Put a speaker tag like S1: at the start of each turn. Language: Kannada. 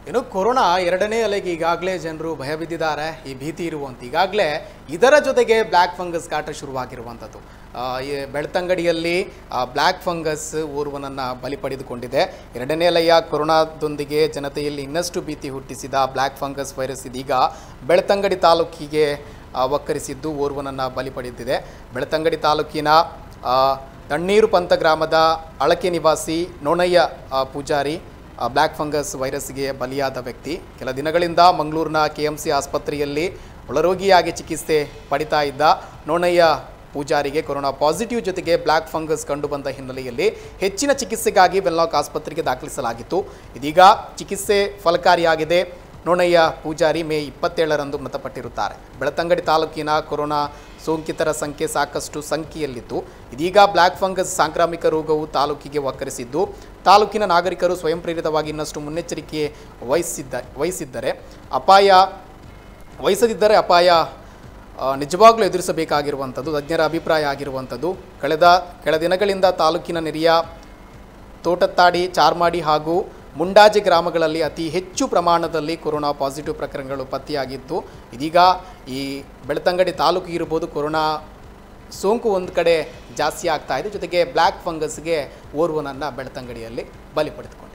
S1: ಇನ್ನು ಕೊರೋನಾ ಎರಡನೇ ಅಲೆಗೆ ಈಗಾಗಲೇ ಜನರು ಭಯ ಬಿದ್ದಿದ್ದಾರೆ ಈ ಭೀತಿ ಇರುವಂತ ಈಗಾಗಲೇ ಇದರ ಜೊತೆಗೆ ಬ್ಲ್ಯಾಕ್ ಫಂಗಸ್ ಕಾಟ ಶುರುವಾಗಿರುವಂಥದ್ದು ಆ, ಈ ಬೆಳ್ತಂಗಡಿಯಲ್ಲಿ ಬ್ಲ್ಯಾಕ್ ಫಂಗಸ್ ಓರ್ವನನ್ನು ಬಲಿ ಪಡೆದುಕೊಂಡಿದೆ ಎರಡನೇ ಅಲೆಯ ಕೊರೋನಾದೊಂದಿಗೆ ಜನತೆಯಲ್ಲಿ ಇನ್ನಷ್ಟು ಭೀತಿ ಹುಟ್ಟಿಸಿದ ಬ್ಲ್ಯಾಕ್ ಫಂಗಸ್ ವೈರಸ್ ಇದೀಗ ಬೆಳ್ತಂಗಡಿ ತಾಲೂಕಿಗೆ ಆ, ಒಕ್ಕರಿಸಿದ್ದು ಓರ್ವನನ್ನು ಬಲಿ ಪಡೆದಿದೆ ಬೆಳ್ತಂಗಡಿ ತಾಲೂಕಿನ ಆ, ತಣ್ಣೀರು ಪಂತ ಗ್ರಾಮದ ಅಳಕೆ ನಿವಾಸಿ ನೋಣಯ್ಯ ಆ, ಪೂಜಾರಿ ಆ, ಬ್ಲ್ಯಾಕ್ ಫಂಗಸ್ ವೈರಸ್ಗೆ ಬಲಿಯಾದ ವ್ಯಕ್ತಿ ಕೆಲ ದಿನಗಳಿಂದ ಮಂಗಳೂರಿನ ಕೆ ಎಂ ಸಿ ಆಸ್ಪತ್ರೆಯಲ್ಲಿ ಒಳರೋಗಿಯಾಗಿ ಚಿಕಿತ್ಸೆ ಪಡಿತಾ ಇದ್ದ ನೋಣಯ್ಯ ಪೂಜಾರಿಗೆ ಕೊರೋನಾ ಪಾಸಿಟಿವ್ ಜೊತೆಗೆ ಬ್ಲ್ಯಾಕ್ ಫಂಗಸ್ ಕಂಡುಬಂದ ಹಿನ್ನೆಲೆಯಲ್ಲಿ ಹೆಚ್ಚಿನ ಚಿಕಿತ್ಸೆಗಾಗಿ ವೆಲ್ಲಾಕ್ ಆಸ್ಪತ್ರೆಗೆ ದಾಖಲಿಸಲಾಗಿತ್ತು ಇದೀಗ ಚಿಕಿತ್ಸೆ ಫಲಕಾರಿಯಾಗಿದೆ ನೋಣಯ್ಯ ಪೂಜಾರಿ ಮೇ ಇಪ್ಪತ್ತೇಳರಂದು ಮೃತಪಟ್ಟಿರುತ್ತಾರೆ ಬೆಳತಂಗಡಿ ತಾಲೂಕಿನ ಕೊರೋನಾ ಸೋಂಕಿತರ ಸಂಖ್ಯೆ ಸಾಕಷ್ಟು ಸಂಖ್ಯೆಯಲ್ಲಿದ್ದು ಇದೀಗ ಬ್ಲ್ಯಾಕ್ ಫಂಗಸ್ ಸಾಂಕ್ರಾಮಿಕ ರೋಗವು ತಾಲೂಕಿಗೆ ಒಕ್ಕರಿಸಿದ್ದು ತಾಲೂಕಿನ ನಾಗರಿಕರು ಸ್ವಯಂ ಪ್ರೇರಿತವಾಗಿ ಇನ್ನಷ್ಟು ಮುನ್ನೆಚ್ಚರಿಕೆ ವಹಿಸಿದ್ದ ವಹಿಸಿದ್ದರೆ ಅಪಾಯ ವಹಿಸದಿದ್ದರೆ ಅಪಾಯ ಆ, ನಿಜವಾಗ್ಲೂ ಎದುರಿಸಬೇಕಾಗಿರುವಂಥದ್ದು ತಜ್ಞರ ಅಭಿಪ್ರಾಯ ಆಗಿರುವಂಥದ್ದು ಕಳೆದ ಕೆಲ ದಿನಗಳಿಂದ ತಾಲೂಕಿನ ನೆರೆಯ ತೋಟತ್ತಾಡಿ ಚಾರ್ಮಾಡಿ ಹಾಗೂ ಮುಂಡಾಜೆ ಗ್ರಾಮಗಳಲ್ಲಿ ಅತಿ ಹೆಚ್ಚು ಪ್ರಮಾಣದಲ್ಲಿ ಕೊರೋನಾ ಪಾಸಿಟಿವ್ ಪ್ರಕರಣಗಳು ಪತ್ತೆಯಾಗಿದ್ದು ಇದೀಗ ಈ ಬೆಳ್ತಂಗಡಿ ತಾಲೂಕು ಇರ್ಬೋದು ಕೊರೋನಾ ಸೋಂಕು ಒಂದು ಕಡೆ ಜಾಸ್ತಿ ಆಗ್ತಾ ಇದೆ ಜೊತೆಗೆ ಬ್ಲ್ಯಾಕ್ ಫಂಗಸ್ಗೆ ಓರ್ವನನ್ನು ಬೆಳ್ತಂಗಡಿಯಲ್ಲಿ ಬಲಿ ಪಡೆದುಕೊಂಡಿದೆ